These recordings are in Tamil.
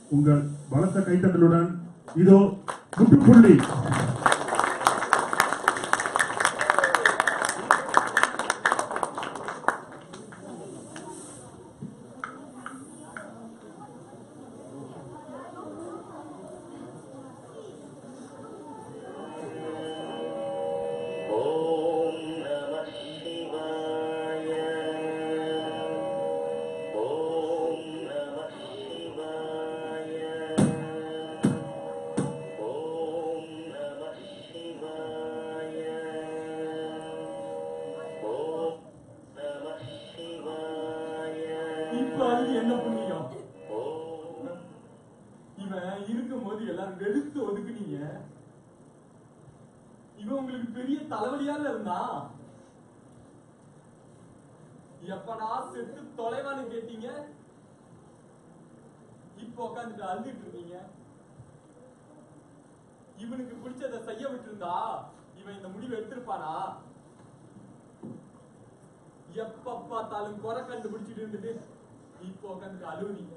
உங்கள் பலத்த கைத்தட்டலுடன் இதோ முற்றுப்புள்ளி ॐ नमः शिवाय ॐ नमः शिवाय ॐ नमः शिवाय ॐ नमः शिवाय இப்ப அது என்ன புண்ணியம் ॐ இவன் இருக்கும்போது எல்லாரும் வெறுத்து ஒதுக்குனீங்க இவன் உங்களுக்கு பெரிய தலைவலியால இருந்தா எப்படா செத்து தொலைவான்னு கேட்டீங்க இப்ப உட்காந்துட்டு அழுதுட்டு இருக்கீங்க இவனுக்கு பிடிச்சத செய்ய விட்டுருந்தா இவன் இந்த முடிவை எடுத்திருப்பானா எப்ப பார்த்தாலும் குறை கண்டுபிடிச்சிட்டு இருந்துட்டு இப்போ உட்காந்துட்டு அழுவுறீங்க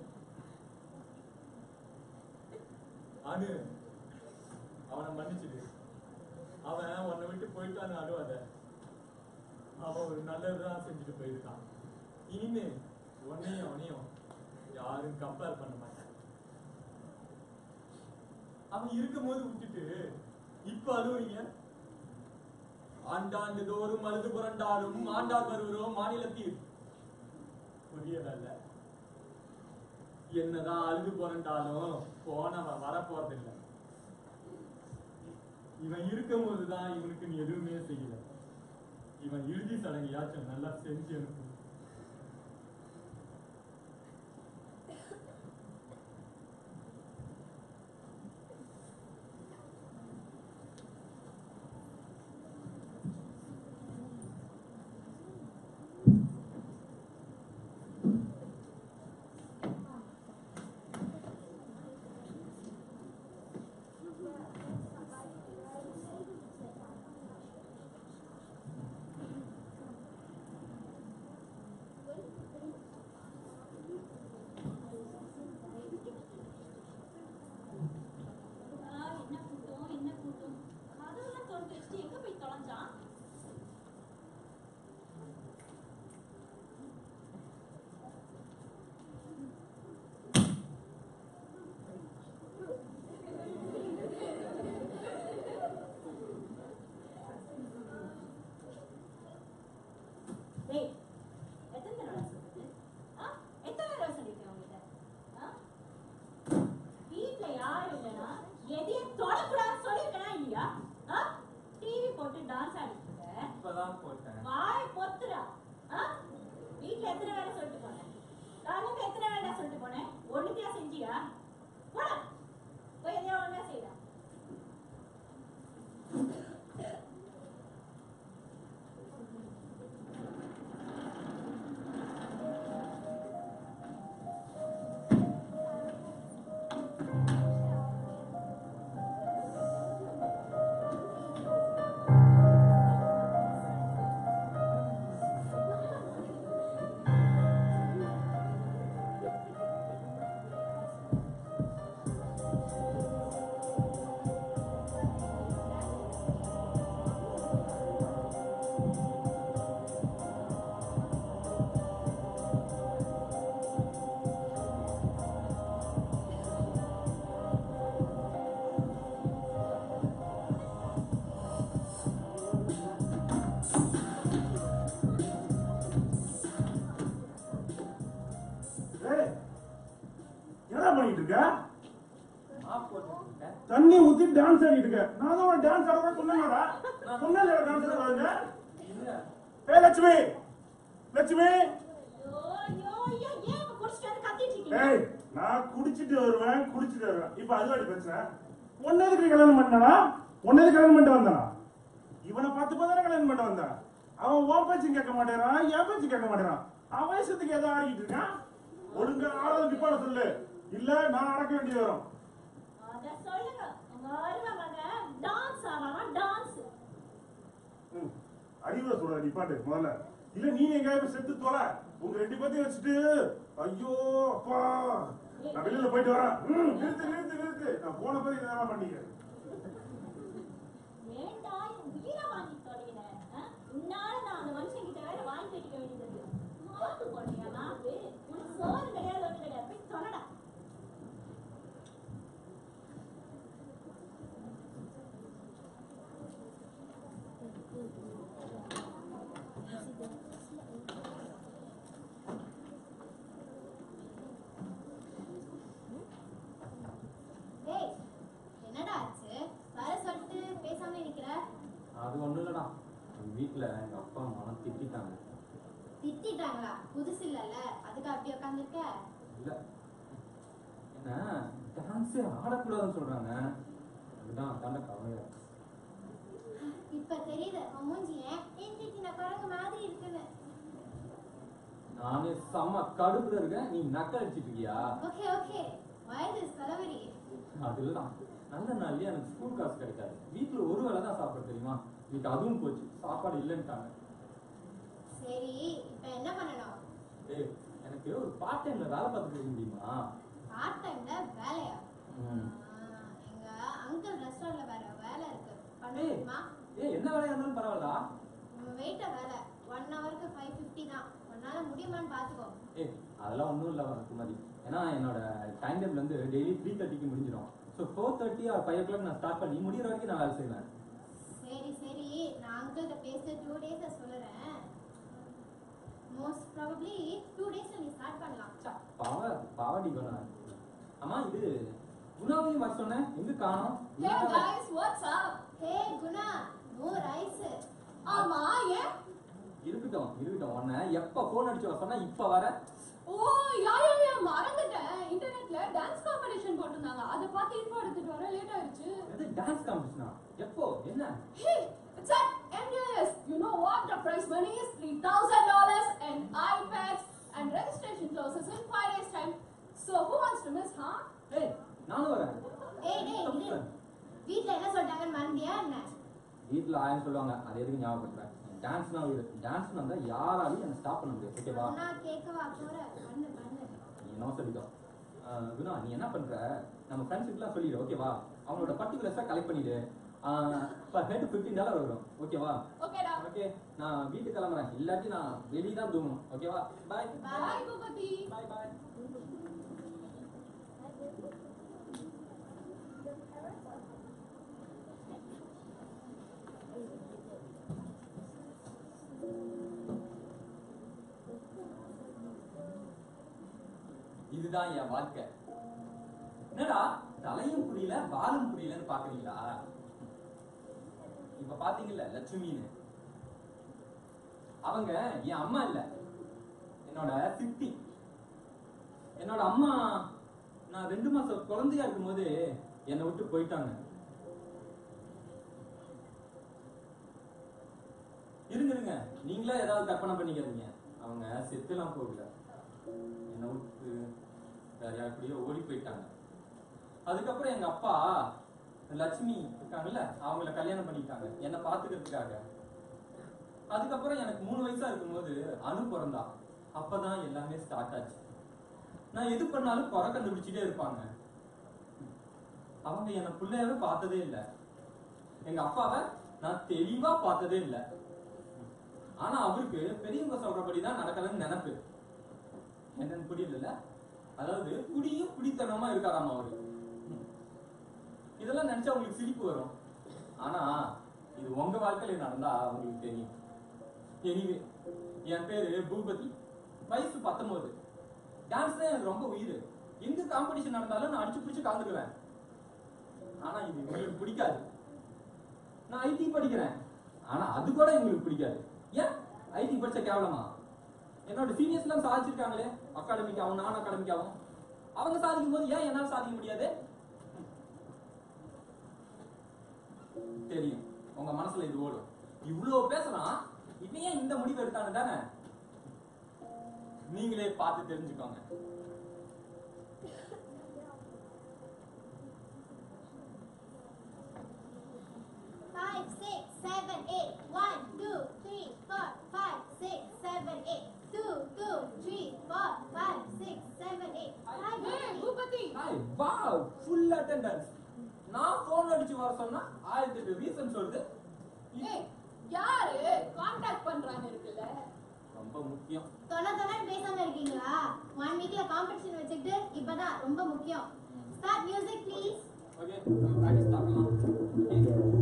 அனு அவனை மன்னிச்சிடு அவன் உன்னை விட்டு போயிட்டான்னு அழுவாத அவன் ஒரு நல்லதுதான் செஞ்சுட்டு போயிருக்கான் இனிமே உன்னையும் அவனையும் யாரும் கம்பேர் பண்ண மாட்டாங்க அவன் இருக்கும்போது விட்டுட்டு இப்ப அழுவுறீங்க ஆண்டாண்டு தோறும் அழுது புரண்டாலும் ஆண்டாள் வருகிறோம் மாநிலத்தில் புரியதல்ல என்னதான் அழுது புரண்டாலும் போனவன் வர போறதில்லை இவன் இருக்கும் போதுதான் இவனுக்கு நீ எதுவுமே செய்யல இவன் இறுதி சடங்கையாச்சும் நல்லா செஞ்சு அனுப்பு ஆ, என்ன கூட்டம் என்ன கூட்டம் கதவெல்லாம் திறந்து வச்சுட்டு எங்க போய் தொலைஞ்சான் டேய் எத்தனை தடவை சொல்றது ஆ எத்தனை தடவை சொல்லிருக்கேன் உங்ககிட்ட ஆ வீட்ல யாரும் இல்லனா எதையும் தொடக்கூடாதுன்னு சொல்லிருக்கனா இல்லையா ஆ டிவி போட்டு டான்ஸ் ஆடிட்டு இருக்க இப்பதான் போட்டேன் வாய் பொத்துறா ஆ வீட்ல எத்தனை வேலை சொல்லிட்டு போனேன் காலையில எத்தனை வேலை சொல்லிட்டு போனேன் ஒண்ணுத்தியா செஞ்சியா போடா போய் எதையா ஒண்ணா செய்யலாம் ஏய், என்னடா பண்ணிட்டு இருக்க ஆஃப் போட்டுருக்கேன் தண்ணி ஊத்தி டான்ஸ் ஆடிட்டு இருக்க நான் தான் உனக்கு டான்ஸ் ஆட சொன்னேன்டா சொன்னேன் டான்ஸ் ஆடாங்க இல்ல ஏய் லட்சுமி லட்சுமி ஐயோ ஐயோ ஐயோ ஏன் இப்ப குடிச்சிட்டு வந்து கத்திட்டு இருக்கீங்க ஏய் நான் குடிச்சிட்டு வருவேன் குடிச்சிட்டு வருவேன் இப்ப அதுவாடி பிரச்சனை உன்ன எதுக்கு நீ கல்யாணம் பண்ணனா உன்ன எதுக்கு கல்யாணம் பண்ணிட்டு வந்தானா இவனை பார்த்து பார்த்து கல்யாணம் பண்ண வந்தான் அவன் உன் பேச்சும் கேட்க மாட்டேறான் என் பேச்சும் கேட்க மாட்டேறான் அவன் வயசுக்கு ஏதோ ஆடிக்கிட்டு இருக்கான் ஒழுங்கா ஆடல் நிப்பாட சொல்லு இல்ல நான் அடக்க வேண்டியது வரும் அத சொல்லுங்க உங்க அருமை மகன் டான்ஸ் ஆடுறான் டான்ஸ் ம், அறிவுரை சொல்ற நிப்பாட்டு முதல்ல இல்ல நீ எங்கேயாவது போய் செத்து தொலை உங்க ரெண்டு பேத்தையும் வச்சுட்டு ஐயோ அப்பா நான் வெளியில வீட்டுல போயிட்டு வரேன் ம், நிறுத்து நிறுத்து நிறுத்து நான் போன பிறகு இதெல்லாம் பண்ணீங்க ஏன்டா என் உயிரை வாங்கி தொலைகிற ஆ? உன்னால நான் அந்த மனுஷன் கிட்ட வேற வாங்கி கட்டிக்க வேண்டியது மாட்டு போடுறியா நாக்கு உனக்கு சோறு கிடையாது ஒண்ணு கிடையாது போய் சொல்லடா டேய் என்னடா ஆச்சு வர சொல்லிட்டு பேசாம நிக்கிற அது ஒண்ணும் இல்லடா எங்க வீட்டுல எங்க அப்பா அம்மா திட்டிட்டாங்க திட்டிட்டாங்களா புதுசு இல்லல்ல அதுக்கு அப்படி உட்காந்துருக்க இல்ல என்ன டான்ஸே ஆடக்கூடாதுன்னு சொல்றாங்க அதுதான் அதாண்ட கவலையா இருக்கு. இப்ப தெரியுது உன் மூஞ்சி ஏன் எந்திரிச்சின குரங்கு மாதிரி இருக்குன்னு நானே செம்ம கடுப்புல இருக்கேன் நீ நக்கல் அடிச்சிட்டு இருக்கியா ஓகே ஓகே வயது தலைவரி அது இல்லதான் நல்ல நாள்லயே எனக்கு ஸ்கூல் காசு கிடைக்காது வீட்டுல ஒரு வேளை தான் சாப்பிட தெரியுமா இன்னைக்கு அதுவும் போச்சு சாப்பாடு இல்லைன்ட்டாங்க சரி இப்ப என்ன பண்ணணும் ஏய் எனக்கு ஒரு பார்ட் டைம்ல வேலை பார்த்துட்டு இருக்க முடியுமா பார்ட் டைம்ல வேலையா ம். ஆ, எங்க அங்கிள் ரெஸ்டாரண்ட்ல வேற வேலை இருக்கு பண்ண ஏய் முடியுமா ஏய் என்ன வேலையா இருந்தாலும் பரவாயில்ல வெயிட்ட வேலை ஒன் ஹவருக்கு ஃபைவ் ஃபிஃப்டி தான் உன்னால முடியுமான்னு பாத்துக்கோ ஏய் அதெல்லாம் ஒன்றும் இல்லை குமாரி ஏன்னா என்னோட டைம் டேபிள் வந்து டெய்லி த்ரீ தேர்ட்டிக்கு முடிஞ்சிடும் so four thirty or five o'clock நான் ஸ்டார்ட் பண்ணி முடியிற வரைக்கும் நான் வேலை செய்வேன் சரி சரி நான் அங்கிள்கிட்ட பேச டூ டேஸ்ல சொல்லுறேன் மோஸ்ட் ப்ராபப்ளி டூ டேஸ்ல நீ ஸ்டார்ட் பண்ணலாம் ச்சா, பாவ பாவடி குணா அம்மா இது குணாவையும் வர சொன்னேன் எங்க காணோம் Hey guys, what's up? Hey Guna no rice ஆமா ஏன் இருக்கட்டும் இருக்கட்டும் உன்னை எப்ப போன் அடிச்சு வர சொன்னா இப்ப வர ஓ யா யா யா மறந்துட்டேன் இன்டர்நெட்ல டான்ஸ் காம்படிஷன் போட்டிருந்தாங்க அதை பார்த்து இன்ஃபோ எடுத்துட்டு வர லேட் ஆயிடுச்சு இது டான்ஸ் காம்படிஷனா எப்போ என்ன Hey, it's at MUS. You know what? The prize money is three thousand dollars and iPads and registration closes in five days time. So who wants to miss, huh? ஏய் நானும் வரேன் ஏய் டேய் இரு வீட்ல என்ன சொல்றாங்கன்னு மறந்தியா என்ன வீட்டுல ஆயிரம் சொல்லுவாங்க அது எதுக்கு ஞாபகப்படுறேன் டான்ஸ்னா ஒரு டான்ஸ் வந்தா யாராலையும் என்ன ஸ்டாப் பண்ண முடியாது ஓகேவா நான் கேட்கவா போற பண்ணு பண்ணு நீ என்ன சொல்லிட்டோம் ஆஹ் குணா நீ என்ன பண்ற நம்ம ஃப்ரெண்ட்ஸுக்குலாம் சொல்லிடு ஓகேவா அவங்களோட பர்டிகுலர்ஸா கலெக்ட் பண்ணிடு பர் ஹெட் ஃபிஃப்டீன் டாலர் வரும் ஓகேவா Okay, da. ஓகே நான் வீட்டுக்கு கிளம்புறேன் இல்லாட்டி நான் வெளியே தான் தூங்கணும் ஓகேவா பாய் Bye, Bhupati. பாய் பாய் இதுதான் என் வாழ்க்கை என்னடா தலையும் புரியல வாலும் புரியலன்னு பாக்குறீங்களா இப்ப பாத்தீங்கல்ல லட்சுமின்னு அவங்க என் அம்மா இல்ல என்னோட சித்தி என்னோட அம்மா நான் ரெண்டு மாசம் குழந்தையா இருக்கும்போது என்னை விட்டு போயிட்டாங்க இருங்க இருங்க நீங்களா ஏதாவது கற்பனை பண்ணிக்காதீங்க அவங்க செத்துலாம் போகல என்னை விட்டு வேற யாருக்குள்ளேயோ ஓடி போயிட்டாங்க அதுக்கப்புறம் எங்க அப்பா லட்சுமி இருக்காங்கல்ல அவங்கள கல்யாணம் பண்ணிட்டாங்க என்னை பாத்துக்கிறதுக்காக அதுக்கப்புறம் எனக்கு மூணு வயசா இருக்கும்போது அனு பிறந்தா அப்பதான் எல்லாமே ஸ்டார்ட் ஆச்சு நான் எது பண்ணாலும் குறை கண்டுபிடிச்சிட்டே இருப்பாங்க அவங்க என்ன பிள்ளையாவே பார்த்ததே இல்லை எங்க அப்பாவை நான் தெளிவா பார்த்ததே இல்லை ஆனா அவருக்கு பெரியவங்க சொல்றபடிதான் நடக்கலன்னு நினைப்பு என்னன்னு புரியல அதாவது குடியும் குடித்தனமா இருக்காராமா அவரு இதெல்லாம் நினைச்சா உங்களுக்கு சிரிப்பு வரும் ஆனா இது உங்க வாழ்க்கையில நடந்தா உங்களுக்கு தெரியும் எனிவே என் பேரு பூபதி வயசு பத்தொன்பது டான்ஸ் தான் எனக்கு ரொம்ப உயிர் எங்க காம்படிஷன் நடந்தாலும் நான் அடிச்சு பிடிச்சு கலந்துக்குவேன் ஆனா இது உங்களுக்கு பிடிக்காது நான் ஐடி படிக்கிறேன் ஆனா அது கூட எங்களுக்கு பிடிக்காது ஏன் ஐடி படிச்ச கேவலமா என்னோட சீனியர்ஸ் எல்லாம் சாதிச்சிருக்காங்களே அகாடமிக்காவும் நான் அகாடமிக்காவும் அவங்க சாதிக்கும் போது ஏன் என்னால சாதிக்க முடியாது தெரியும் உங்க மனசுல இது ஓடும் இவ்வளவு பேசலாம் இவன் ஏன் இந்த முடிவு எடுத்தானு தானே நீங்களே பார்த்து தெரிஞ்சுக்கோங்க Five, six, seven, eight. One, two, three, four, five, six, seven, eight. Two, two, three, four, five, six, seven, eight. Five, Hey, six. Bhupati, வா ஃபுல் அட்டெண்டன்ஸ் நான் போன் அடிச்சு வர சொன்னா ஆயிரத்தி எட்டு ரீசன் சொல்லுது ஏய் யாரு கான்டாக்ட் பண்றாங்க இருக்குல்ல ரொம்ப முக்கியம் தொண தொணன்னு பேசாம இருக்கீங்களா ஒன் வீக்ல காம்படிஷன் வச்சுக்கிட்டு இப்பதான் ரொம்ப முக்கியம் start music please okay practice start பண்ணலாம்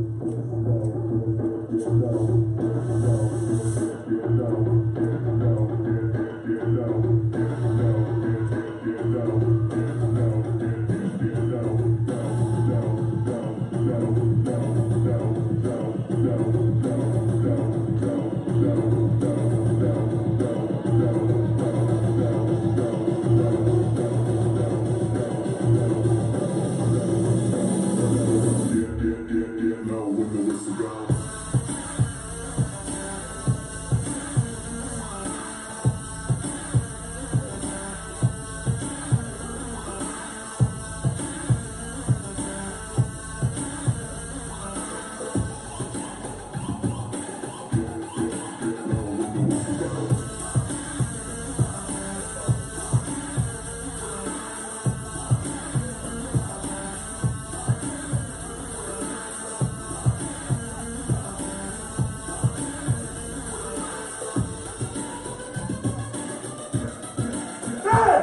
ஏய்!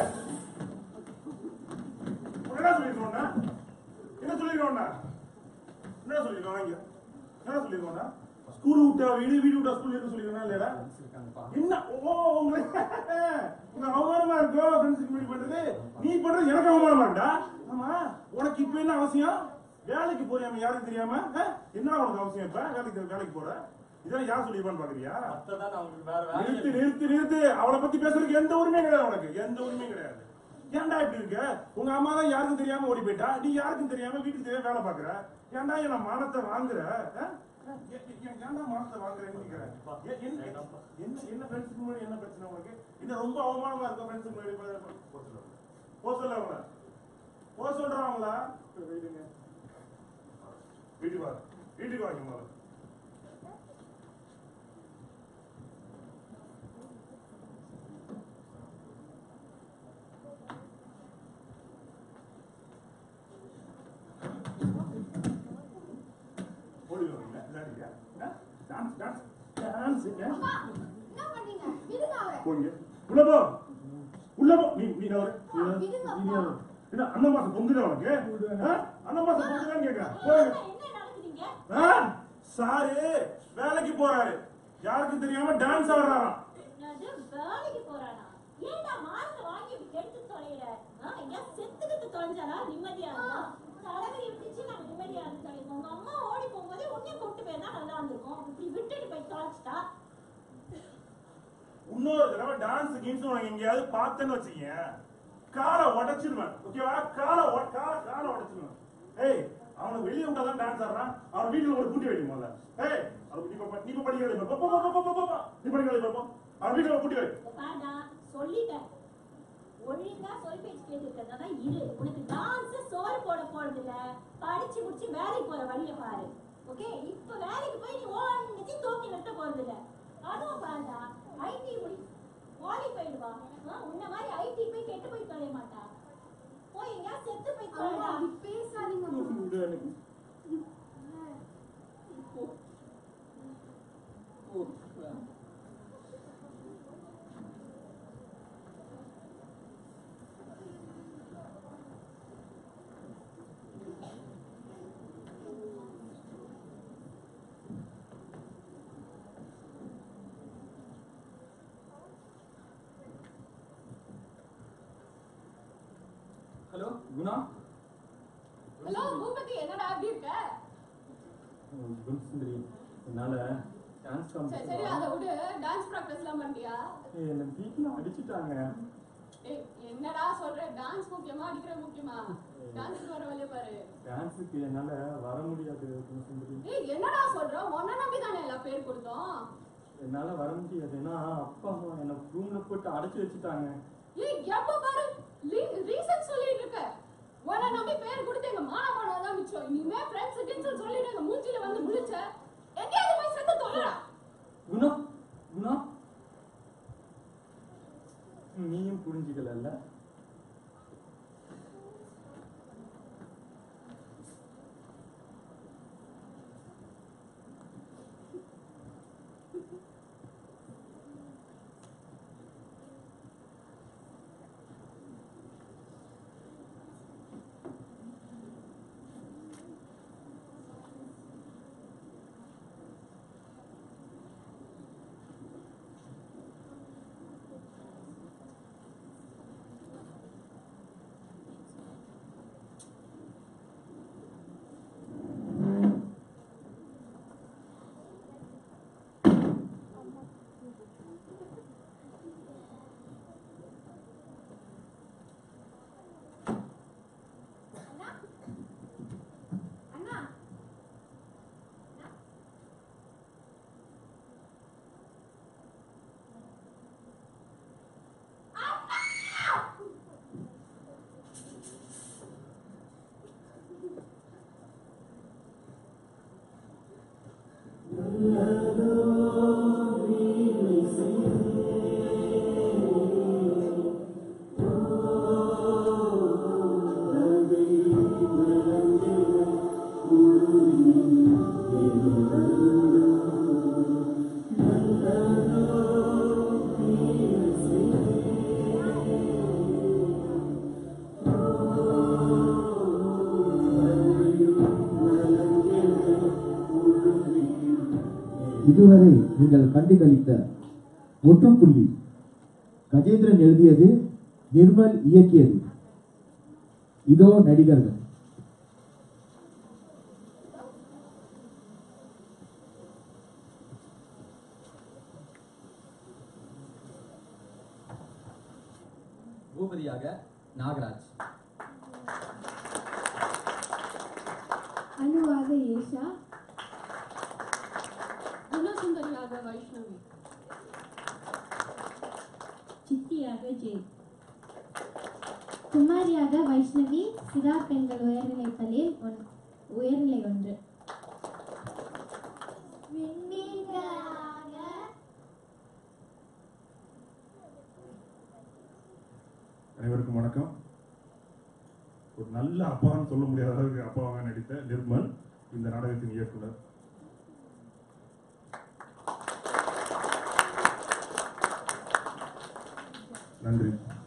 உன்னை என்ன சொல்லிருக்கோம்னா? என்ன சொல்லிருக்கோம்னா? என்ன சொல்லிருக்கோம் இங்க? என்ன சொல்லிருக்கோம்னா? ஸ்கூல் விட்டா வீடு வீடு விட்டா ஸ்கூல் இருக்க சொல்லிருக்கோம்னா இல்லையா இருக்காங்கப்பா என்ன ஓ உங்களுக்கு உங்க அவமானமா இருக்கோ ஃப்ரெண்ட்ஸுக்கு மீட் பண்றது நீ பண்றது எனக்கு அவமானமா இருக்கா ஆமா உனக்கு இப்ப என்ன அவசியம் வேலைக்கு போறியாம யாருக்கும் தெரியாம ஆ? என்ன உனக்கு அவசியம் இப்ப வேலைக்கு வேலைக்கு போற இதெல்லாம் யார் சொல்லிருப்பான்னு பாக்குறியா அத்தை தான் அவங்களுக்கு வேற நிறுத்து வேலை நிறுத்து நிறுத்து அவளை பத்தி பேசுறதுக்கு எந்த உரிமையும் கிடையாது உனக்கு எந்த உரிமையும் கிடையாது ஏன்டா இப்படி இருக்க உங்க அம்மா தான் யாருக்கும் தெரியாம ஓடி போயிட்டா நீ யாருக்கும் தெரியாம வீட்டுக்கு தெரியாம வேலை பாக்குற ஏன்டா என்ன மானத்தை வாங்குற ஆ? ஏ- ஏ- ஏ- ஏன்டா மானத்தை வாங்குறேன்னு கேக்குறேன். ஏ- என்ன என்ன என்ன ஃப்ரெண்ட்ஸுக்கு முன்னாடி என்ன பிரச்சனை உனக்கு என்ன ரொம்ப அவமானமா இருக்க ஃப்ரெண்ட்ஸுக்கு முன்னாடி போ- போ- போ சொல்லு. போ சொல்ல அவங்கள போ சொல்றான் அவங்கள வீட்டுங்க வீட்டுக்கு வா வீட்டுக்கு வாங்க முதல்ல ஓடி வருவீங்களா விளையாடுறியா டான்ஸ் டான்ஸ் டான்ஸ் அப்பா என்ன பண்றீங்க விடுங்க அவரை போங்க உள்ள போ உள்ள போ நீ நீ நவரு நீ நவரு. விடுங்கப்பா. நீ நவரு. என்ன அண்ணன் மாசம் பொங்குதா உனக்கு ஆ? அண்ணன் மாசம் பொங்குதான்னு கேட்கிறேன் போங்க என்ன நடக்குதுங்க ஆ? சாரு வேலைக்கு போறாரு யாருக்கும் தெரியாம டான்ஸ் ஆடுறாராம் அது வேலைக்கு போறானா ஏன்டா மாச வாங்கி இப்படி கெடுத்து தொலைகிற எங்க செத்துக்கிட்டு தொலைஞ்சாரா நிம்மதியா இருந்தா தலைவலி விட்டுச்சு நாங்க நிம்மதியா இருந்து தொலைப்போம் உங்க அம்மா ஓடி போகும்போது உன்னையும் கூட்டு போயிருந்தா நல்லா இருந்திருக்கும் இப்படி விட்டுட்டு போய் தொலைச்சிட்டா இன்னொரு தடவை டான்ஸ் கீன்ஸ் உனக்கு எங்கேயாவது பார்த்தேன்னு வச்சுக்கீங்க காலை உடைச்சிருவேன் ஓகேவா காலை உட- காலை காலை உடைச்சிருவேன் ஏய் அவனுக்கு வெளியே விட்டாதான் டான்ஸ் ஆடுறான் அவன் வீட்டுல ஒரு கூட்டி வைக்கும் முதல்ல ஏய் அவன் நீ இப்ப நீ இப்ப படிக்கிறது இப்ப போ, போ, போ, போ, போ, போ, போ. நீ படிக்கிறது இப்ப போ. அவன் வீட்டுல ஒரு கூட்டி வை பாடா சொல்லிட்டேன் ஒழுங்கா சொல் பேச்சு கேட்டுக்கிறதா இரு உனக்கு டான்ஸ் சோறு போட போறது இல்ல படிச்சு முடிச்சு வேலைக்கு போற வழிய பாரு ஓகே இப்ப வேலைக்கு போய் நீ ஓடி தூக்கி நிறுத்த போறது இல்ல அதுவும் பாருடா ஐடி முடி குவாலிஃபைடு வா ஆ, உன்ன மாதிரி ஐடி போய் கெட்டு போய் தொலைய மாட்டா போய் எங்க செத்து போய் அம்மா தொலைடா அப்படி பேசாதீங்க அம்மா. விடு எனக்கு ஓ, ஓ. ஹலோ குணா ஹலோ பூபதி என்னடா அப்படி இருக்க குணசுந்தரி என்னால டான்ஸ் சரி சரி அதை விடு டான்ஸ் ப்ராக்டிஸ்லாம் பண்ணியா என்ன வீட்டுல அடிச்சுட்டாங்க ஏய் என்னடா சொல்ற டான்ஸ் முக்கியமா அடிக்கிற முக்கியமா டான்ஸ்க்கு வர வழிய பாரு டான்ஸுக்கு என்னால வர முடியாது குணசுந்தரி ஏய் என்னடா சொல்ற உன்னை நம்பி தானே எல்லாம் பேர் கொடுத்தோம் என்னால வர முடியாது ஏன்னா அப்பா அம்மா என்ன ரூம்ல போட்டு அடைச்சு வச்சுட்டாங்க ஏய் எப்ப பாரு ரீசன் சொல்லிட்டு இருக்க உன்னை நம்பி பேர் கொடுத்து எங்க மான மானம் தான் மிச்சம் இனிமே ஃப்ரெண்ட்ஸ் கிட்ஸ் சொல்லிட்டு எங்க மூஞ்சில வந்து முழிச்ச எங்கேயாவது போய் செத்து தொலைடா குணா குணா நீயும் புரிஞ்சுக்கல இதுவரை நீங்கள் கண்டுகளித்த முற்றுப்புள்ளி கஜேந்திரன் எழுதியது நிர்மல் இயக்கியது இதோ நடிகர்கள் பூபதியாக நாகராஜ் அனுவாக ஏஷா குணசுந்தரியாக வைஷ்ணவி சித்தியாக ஜெய் குமாரியாக வைஷ்ணவி சிதா பெண்கள் உயர்நிலைப் பள்ளியில் ஒன் உயர்நிலை ஒன்று அனைவருக்கும் வணக்கம் ஒரு நல்ல அப்பான்னு சொல்ல முடியாத அளவுக்கு அப்பாவாக நடித்த நிர்மல் இந்த நாடகத்தின் இயக்குனர் நன்றி